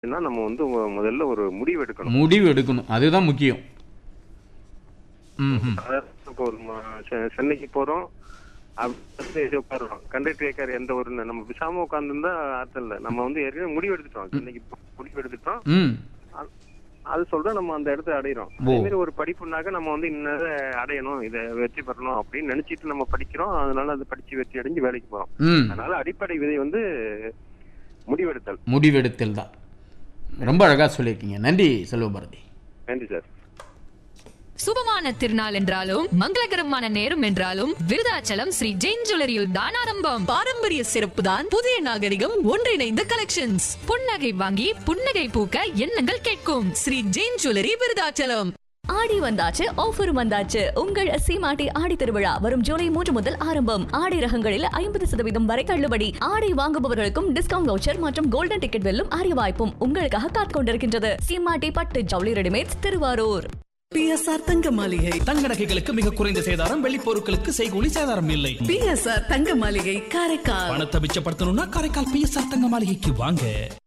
ஏன்னா நம்ம வந்து மு- முதல்ல ஒரு முடிவு எடுக்கணும் முடிவு எடுக்கணும் அதுதான் முக்கியம் ம் ம் அதாவது இப்போ ஒரு ம- செ- சென்னைக்கு போறோம் அப்படி உட்காடுறோம் கண்டக்டர் கேட்காரு எந்த ஒரு நம்ம பிசாம உட்காந்துருந்தா அர்த்தம் இல்லை நம்ம வந்து ஏற்கனவே முடிவு எடுத்துட்டோம் சென்னைக்கு போ- முடிவு எடுத்துட்டோம் ம் அ- அது சொல்ற நம்ம அந்த இடத்த அடையிறோம் ஓ. அதே மாதிரி ஒரு படிப்புனாக்க நம்ம வந்து இன்னத அடையணும் இதை வெற்றி பெறணும் அப்படின்னு நினைச்சிட்டு நம்ம படிக்கிறோம் அதனால அதை படிச்சு வெற்றி அடைஞ்சு வேலைக்கு போறோம் ம் அதனால அடிப்படை விதை வந்து முடிவெடுத்தல் முடிவெடுத்தல் தான் ரொம்ப அழகாக சொல்லியிருக்கீங்க நன்றி செல்வபாரதி நன்றி சார் சுபமான திருநாள் என்றாலும் மங்களகரமான நேரம் என்றாலும் விருதாச்சலம் ஸ்ரீ ஜெயின் ஜுவல்லரியில் தான் ஆரம்பம் பாரம்பரிய சிறப்பு தான் புதிய நாகரிகம் ஒன்றிணைந்த கலெக்ஷன்ஸ் புன்னகை வாங்கி புன்னகை பூக்க எண்ணங்கள் கேட்கும் ஸ்ரீ ஜெயின் ஜுவல்லரி விருதாச்சலம் ஆடி வந்தாச்சு ஆஃபரும் வந்தாச்சு உங்கள் சீமாட்டி ஆடி திருவிழா வரும் ஜூலை மூன்று முதல் ஆரம்பம் ஆடை ரகங்களில் ஐம்பது சதவீதம் வரை தள்ளுபடி ஆடை வாங்குபவர்களுக்கும் டிஸ்கவுண்ட் வவுச்சர் மற்றும் கோல்டன் டிக்கெட் வெல்லும் அரிய வாய்ப்பும் உங்களுக்காக காத்துக் கொண்டிருக்கின்றது சீமாட்டி பட்டு ஜவுளி ரெடிமேட்ஸ் திருவாரூர் பிஎஸ்ஆர் தங்க மாளிகை தங்க நகைகளுக்கு மிக குறைந்த சேதாரம் வெள்ளி பொருட்களுக்கு செய்கூலி சேதாரம் இல்லை பிஎஸ்ஆர் தங்க மாளிகை காரைக்கால் பணத்தை மிச்சப்படுத்தணும்னா காரைக்கால் பிஎஸ்ஆர் தங்க மாளிகைக்கு வாங்க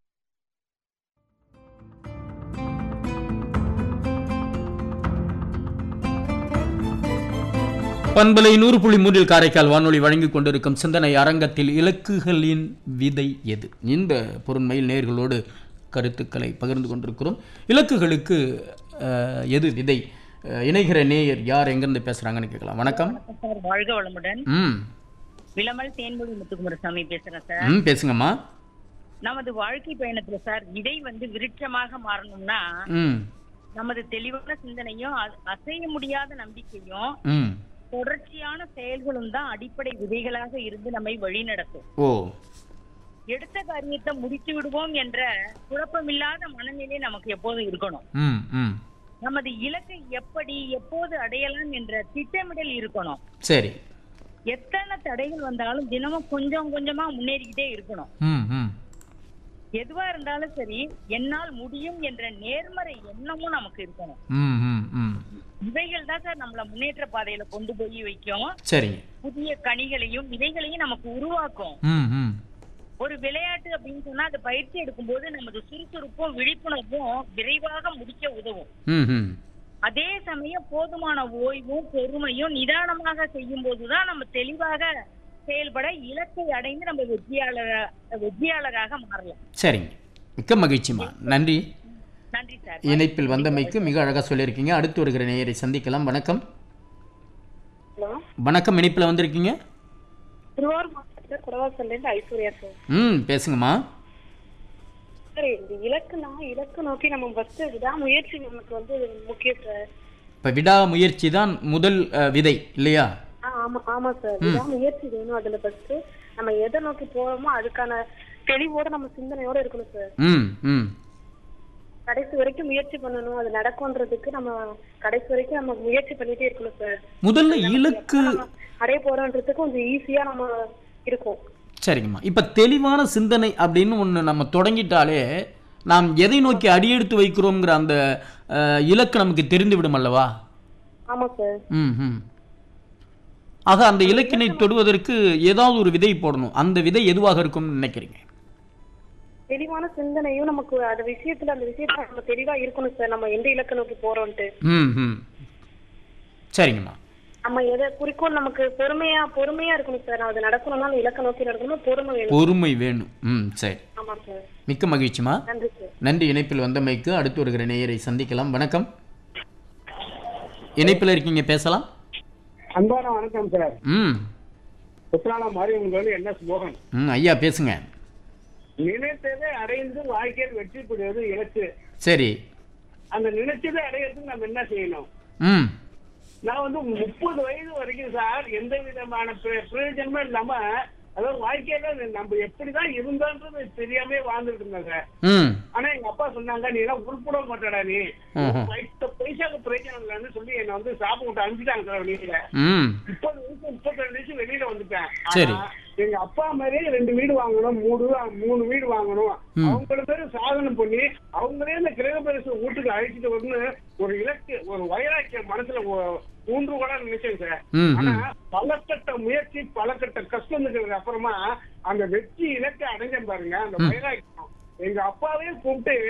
பண்பலை நூறு புள்ளி மூன்றில் காரைக்கால் வானொலி வழங்கிக் கொண்டிருக்கும் சிந்தனை அரங்கத்தில் இலக்குகளின் விதை எது இந்த பொருண்மையில் நேர்களோடு கருத்துக்களை பகிர்ந்து கொண்டிருக்கிறோம் இலக்குகளுக்கு அஹ், எது விதை அஹ், இணைகிற நேயர் யார் எங்கிருந்து பேசுறாங்கன்னு கேட்கலாம் வணக்கம் சார் வாழ்க வளமுடன் ம் விளமல் தேன்மொழி முத்துக்குமாரசாமி பேசுறேன் சார் ம் பேசுங்கம்மா நமது வாழ்க்கை பயணத்துல சார் விதை வந்து விருட்சமாக மாறணும்னா ம் நமது தெளிவான சிந்தனையும் அ- அசைய முடியாத நம்பிக்கையும் ம் தொடர்ச்சியான செயல்களும் தான் அடிப்படை விதைகளாக இருந்து நம்மை வழிநடத்தும் ஓ எடுத்த காரியத்தை முடித்து விடுவோம் என்ற குழப்பமில்லாத மனநிலை நமக்கு எப்போதும் இருக்கணும் ம் ம் நமது இலக்கை எப்படி எப்போது அடையலாம் என்ற திட்டமிடல் இருக்கணும் சரி எத்தனை தடைகள் வந்தாலும் தினமும் கொஞ்சம் கொஞ்சமா முன்னேறிக்கிட்டே இருக்கணும் ம் ம் எதுவா இருந்தாலும் சரி என்னால் முடியும் என்ற நேர்மறை எண்ணமும் நமக்கு இருக்கணும் ம் ம் ம் இவைகள் தான் சார் நம்மள முன்னேற்ற பாதையில கொண்டு போய் வைக்கும் சரிங்க புதிய கனிகளையும் விதைகளையும் நமக்கு உருவாக்கும் ம் ம் ஒரு விளையாட்டு அப்படின்னு சொன்னா அது பயிற்சி எடுக்கும்போது நமது சுறுசுறுப்பும் விழிப்புணர்வும் விரைவாக முடிக்க உதவும் ம் ம் அதே சமயம் போதுமான ஓய்வும் பொறுமையும் நிதானமாக செய்யும் போதுதான் நம்ம தெளிவாக செயல்பட இலக்கை அடைந்து நம்ம வெற்றியாளர வெற்றியாளராக மாறலாம் சரிங்க மிக்க மகிழ்ச்சிம்மா நன்றி நன்றி சார் இணைப்பில் வந்தமைக்கு மிக அழகாக சொல்லியிருக்கீங்க அடுத்து வருகிற நேயரை சந்திக்கலாம் வணக்கம் ஹலோ வணக்கம் இணைப்பில் வந்திருக்கீங்க திருவாரூர் மாவட்டத்தில் குடவாசல்லேருந்து ஐஸ்வர்யா சார் ம் பேசுங்கம்மா சார் இந்த இலக்குனா இலக்கு நோக்கி நம்ம ஃபர்ஸ்ட் விடாமுயற்சி நமக்கு வந்து முக்கியம் சார் இப்போ விடாமுயற்சி தான் முதல் அஹ், விதை இல்லையா ஆ ஆமா ஆமா சார் விடாமுயற்சி வேணும் அதுல ஃபர்ஸ்ட் நம்ம எதை நோக்கி போறோமோ அதுக்கான தெளிவோட நம்ம சிந்தனையோட இருக்கணும் சார் ம் ம் கடைசி வரைக்கும் முயற்சி பண்ணணும் அது நடக்கும்ன்றதுக்கு நம்ம கடைசி வரைக்கும் நம்ம முயற்சி பண்ணிட்டே இருக்கணும் சார் முதல்ல இலக்கு நம்ம அடைய போறோன்றதுக்கு கொஞ்சம் ஈஸியா நம்ம இருக்கும் சரிங்கம்மா இப்போ தெளிவான சிந்தனை அப்படின்னு ஒன்று நம்ம தொடங்கிட்டாலே நாம் எதை நோக்கி அடியெடுத்து வைக்கிறோங்கிற அந்த அஹ், இலக்கு நமக்கு தெரிந்து விடும் அல்லவா ஆமா சார் ம் ம் ஆக அந்த இலக்கினை தொடுவதற்கு ஏதாவது ஒரு விதை போடணும் அந்த விதை எதுவாக இருக்கும்னு நினைக்கிறீங்க தெளிவான சிந்தனையும் நமக்கு அந்த விஷயத்துல அந்த விஷயத்துல நம்ம தெளிவா இருக்கணும் சார் நம்ம எந்த இலக்கை நோக்கி போறோம்ட்டு ம் ம் சரிங்கம்மா நம்ம எதை குறிக்கோள் நமக்கு பொறுமையா பொறுமையா இருக்கணும் சார் அது நடக்கணும்னா அந்த இலக்கை நோக்கி நடக்கணும் பொறுமை வேணும் பொறுமை வேணும் ம் சரி ஆமா சார் மிக்க மகிழ்ச்சிமா நன்றி சார் நன்றி இணைப்பில் வந்தமைக்கு அடுத்து வருகிற நேயரை சந்திக்கலாம் வணக்கம் இணைப்பில் இருக்கீங்க பேசலாம் அன்பான வணக்கம் சார் ம் குற்றாலம் மாதிரி உங்களுக்கு என்ன சுமோகன் ம் ஐயா பேசுங்க நினைத்ததை அடைந்து வாழ்க்கையில் வெற்றி பெறுவது இலக்கு சரி அந்த நினைச்சதை அடையிறதுக்கு நம்ம என்ன செய்யணும் ம் நான் வந்து முப்பது வயது வரைக்கும் சார் எந்த விதமான பிர- பிரயோஜனமும் இல்லாம அதாவது வாழ்க்கையில நம்ம எப்படிதான் இருந்தோன்றது தெரியாம வாழ்ந்துட்டு இருந்தேன் சார் ம் ஆனா எங்க அப்பா சொன்னாங்க நீ எல்லாம் உருப்பட மாட்டடா நீ ம்ஹும். பைசா பைசாக்கு பிரயோஜனம் இல்லைன்னு சொல்லி என்னை வந்து சாப்பிட்டு விட்டு அனுப்பிட்டாங்க சார் வெளியில ம் முப்பது வயசு முப்பத்தி ரெண்டு வயசு வெளியில வந்துட்டேன் சரி. ஆனா, எங்க அப்பா மாதிரியே ரெண்டு வீடு வாங்கணும் மூணு வீடு- மூணு வீடு வாங்கணும் ம். அவங்கள பேரு சாதனை பண்ணி அவங்களே இந்த கிரகபரிசு வீட்டுக்கு அழைச்சிட்டு வந்து ஒரு இலக்கு ஒரு வைராக்கியம் மனசுல ஒ- ஊன்று கூட நினைச்சேன் சார் ம், ம். ஆனா பல கட்ட முயற்சி பல கட்ட கஷ்டம் இருக்கிறதுக்கு அப்புறமா அந்த வெற்றி இலக்கை அடைஞ்சேன் பாருங்க அந்த வைராக்கியம் எங்க அப்பாவே கூப்பிட்டு